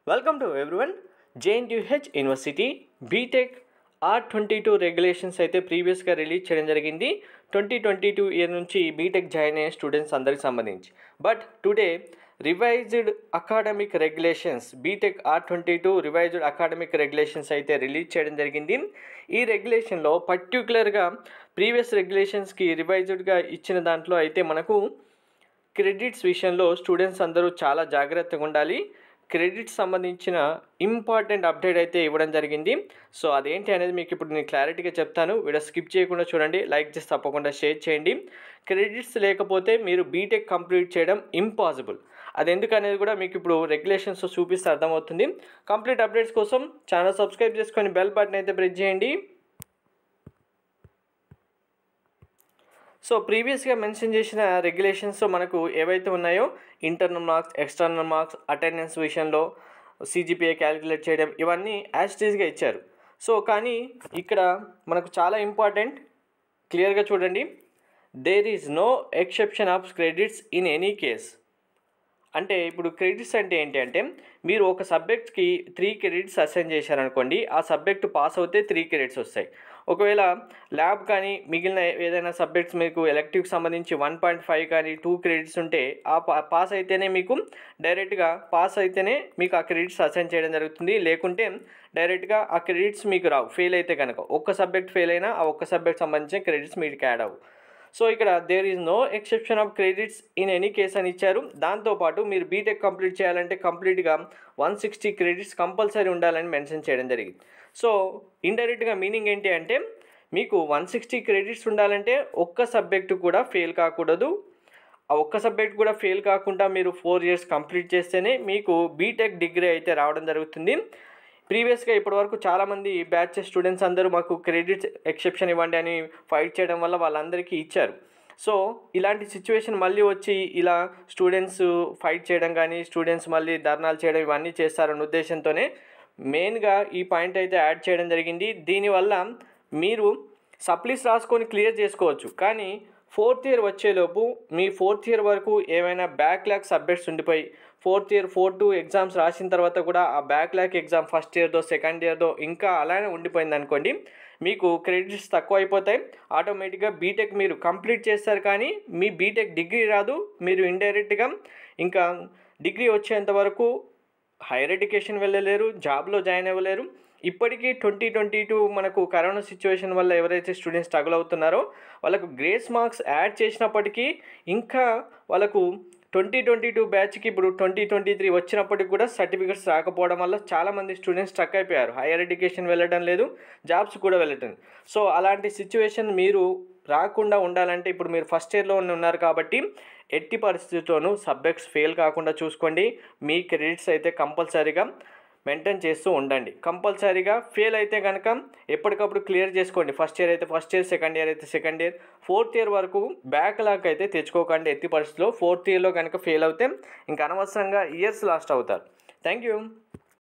welcome to everyone JNTH university BTech R twenty two regulations అయితే ప్రీవియస్గా release చేయడం జరిగింది ట్వంటీ ట్వంటీ టూ ఇయర్ నుంచి బీటెక్ జాయిన్ అయ్యే స్టూడెంట్స్ అందరికి సంబంధించి but today revised academic regulations BTech R twenty two revised academic regulations అయితే release చేయడం జరిగింది ఈ రెగ్యులేషన్లో పర్టికులర్గా ప్రీవియస్ రెగ్యులేషన్స్కి రివైజ్డ్గా ఇచ్చిన దాంట్లో అయితే మనకు క్రెడిట్స్ విషయంలో స్టూడెంట్స్ అందరూ చాలా జాగ్రత్తగా ఉండాలి క్రెడిట్స్ సంబంధించిన ఇంపార్టెంట్ అప్డేట్ అయితే ఇవ్వడం జరిగింది సో అదేంటి అనేది మీకు ఇప్పుడు నేను క్లారిటీగా చెప్తాను వీడియో స్కిప్ చేయకుండా చూడండి లైక్ చేసి తప్పకుండా షేర్ చేయండి క్రెడిట్స్ లేకపోతే మీరు బీటెక్ కంప్లీట్ చేయడం ఇంపాసిబుల్ అది ఎందుకు అనేది కూడా మీకు ఇప్పుడు రెగ్యులేషన్స్ చూపిస్తే అర్థమవుతుంది కంప్లీట్ అప్డేట్స్ కోసం ఛానల్ సబ్స్క్రైబ్ చేసుకొని బెల్ బటన్ అయితే ప్రెస్ చేయండి సో ప్రీవియస్గా మెన్షన్ చేసిన రెగ్యులేషన్స్ మనకు ఏవైతే ఉన్నాయో internal marks external marks attendance విషయంలో సిజిపిఏ క్యాలిక్యులేట్ చేయడం ఇవన్నీ యాస్టీస్గా ఇచ్చారు సో కానీ ఇక్కడ మనకు చాలా ఇంపార్టెంట్ క్లియర్గా చూడండి there is no exception of credits in any case అంటే ఇప్పుడు క్రెడిట్స్ అంటే ఏంటి అంటే మీరు ఒక సబ్జెక్ట్కి త్రీ క్రెడిట్స్ అసైన్ చేశారనుకోండి ఆ సబ్జెక్ట్ పాస్ అవుతే త్రీ క్రెడిట్స్ వస్తాయి ఒకవేళ ల్యాబ్ కానీ మిగిలిన ఏదైనా సబ్జెక్ట్స్ మీకు ఎలక్టివ్కి సంబంధించి వన్ పాయింట్ ఫైవ్ కానీ టూ క్రెడిట్స్ ఉంటే ఆ పాస్ అయితేనే మీకు డైరెక్ట్గా పాస్ అయితేనే మీకు ఆ క్రెడిట్స్ అసైన్ చేయడం జరుగుతుంది లేకుంటే డైరెక్ట్గా ఆ క్రెడిట్స్ మీకు రావు ఫెయిల్ అయితే కనుక ఒక్క సబ్జెక్ట్ ఫెయిల్ అయినా ఆ ఒక్క సబ్జెక్ట్ సంబంధించిన క్రెడిట్స్ మీకు యాడ్ అవ్వు సో ఇక్కడ there is no exception of credits in any case అని ఇచ్చారు దాంతోపాటు మీరు బీటెక్ కంప్లీట్ చేయాలంటే కంప్లీట్గా వన్ సిక్స్టీ క్రెడిట్స్ కంపల్సరీ ఉండాలని మెన్షన్ చేయడం జరిగింది సో ఇండైరెక్ట్గా మీనింగ్ ఏంటి అంటే మీకు వన్ సిక్స్టీ క్రెడిట్స్ ఉండాలంటే ఒక్క సబ్జెక్టు కూడా ఫెయిల్ కాకూడదు ఆ ఒక్క సబ్జెక్ట్ కూడా ఫెయిల్ కాకుండా మీరు ఫోర్ ఇయర్స్ కంప్లీట్ చేస్తేనే మీకు బీటెక్ డిగ్రీ అయితే రావడం జరుగుతుంది ప్రీవియస్గా ఇప్పటివరకు చాలామంది బ్యాచ్ స్టూడెంట్స్ అందరూ మాకు క్రెడిట్స్ ఎక్సెప్షన్ ఇవ్వండి అని ఫైట్ చేయడం వల్ల వాళ్ళందరికీ ఇచ్చారు సో ఇలాంటి సిచ్యువేషన్ మళ్ళీ వచ్చి ఇలా స్టూడెంట్స్ ఫైట్ చేయడం కానీ స్టూడెంట్స్ మళ్ళీ ధర్నాలు చేయడం ఇవన్నీ చేస్తారన్న ఉద్దేశంతోనే మెయిన్గా ఈ పాయింట్ అయితే యాడ్ చేయడం జరిగింది దీనివల్ల మీరు సప్లీస్ రాసుకొని క్లియర్ చేసుకోవచ్చు కానీ ఫోర్త్ ఇయర్ వచ్చేలోపు మీ ఫోర్త్ ఇయర్ వరకు ఏమైనా బ్యాక్లాగ్ సబ్జెక్ట్స్ ఉండిపోయి fourth year four two exams రాసిన తర్వాత కూడా ఆ బ్యాక్లాగ్ ఎగ్జామ్ ఫస్ట్ ఇయర్దో సెకండ్ ఇయర్దో ఇంకా అలానే ఉండిపోయింది అనుకోండి మీకు క్రెడిట్స్ తక్కువ అయిపోతాయి ఆటోమేటిక్గా బీటెక్ మీరు కంప్లీట్ చేస్తారు కానీ మీ బీటెక్ డిగ్రీ రాదు మీరు ఇండైరెక్ట్గా ఇంకా డిగ్రీ వచ్చేంత వరకు హైయర్ ఎడ్యుకేషన్ వెళ్ళలేరు జాబ్లో జాయిన్ అవ్వలేరు ఇప్పటికీ ట్వంటీ ట్వంటీ టూ మనకు కరోనా సిచ్యువేషన్ వల్ల ఎవరైతే స్టూడెంట్స్ స్ట్రగుల్ అవుతున్నారో వాళ్ళకు గ్రేస్ మార్క్స్ యాడ్ చేసినప్పటికీ ఇంకా వాళ్ళకు ట్వంటీ ట్వంటీ టూ బ్యాచ్కి ఇప్పుడు ట్వంటీ ట్వంటీ త్రీ వచ్చినప్పటికి కూడా సర్టిఫికెట్స్ రాకపోవడం వల్ల చాలామంది స్టూడెంట్స్ స్ట్రక్ అయిపోయారు హైయర్ ఎడ్యుకేషన్ వెళ్ళడం లేదు జాబ్స్ కూడా వెళ్ళటం సో అలాంటి సిచ్యువేషన్ మీరు రాకుండా ఉండాలంటే ఇప్పుడు మీరు ఫస్ట్ ఇయర్లో ఉన్నారు కాబట్టి ఎట్టి పరిస్థితుల్లోనూ సబ్జెక్ట్స్ ఫెయిల్ కాకుండా చూసుకోండి మీ క్రెడిట్స్ అయితే కంపల్సరీగా మెయింటైన్ చేస్తూ ఉండండి కంపల్సరీగా ఫెయిల్ అయితే కనుక ఎప్పటికప్పుడు క్లియర్ చేసుకోండి ఫస్ట్ ఇయర్ అయితే ఫస్ట్ ఇయర్ సెకండ్ ఇయర్ అయితే సెకండ్ ఇయర్ ఫోర్త్ ఇయర్ వరకు బ్యాక్ లాక్ అయితే తెచ్చుకోకండి ఎత్తి పరిస్థితిలో ఫోర్త్ ఇయర్లో కనుక ఫెయిల్ అవుతే ఇంకా అనవసరంగా ఇయర్స్ లాస్ట్ అవుతారు థ్యాంక్ యూ